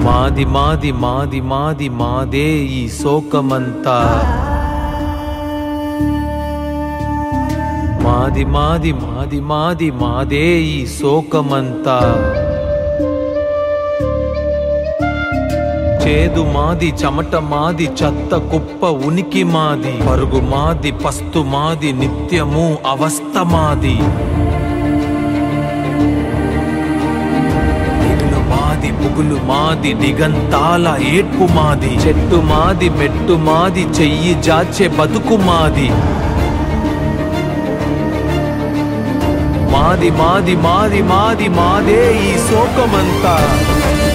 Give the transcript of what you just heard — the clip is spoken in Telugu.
మాది మాది మాది మాది మాదే ఈ శోకమంతా మాది మాది మాది మాది మాదే ఈ శోకమంతా చేదు మాది చెమట మాది చెత్త కుప్ప ఉనికి మాది పరుగు మాది పస్తు మాది నిత్యము అవస్థ మాది ఇల్లు మాది పుగులు మాది దిగంతాల ఏడ్పు మాది చెట్టు మాది మెట్టు మాది చెయ్యి జాచే బతుకు మాది మాది మాది మాది మాది మాదే ఈ శోకమంతా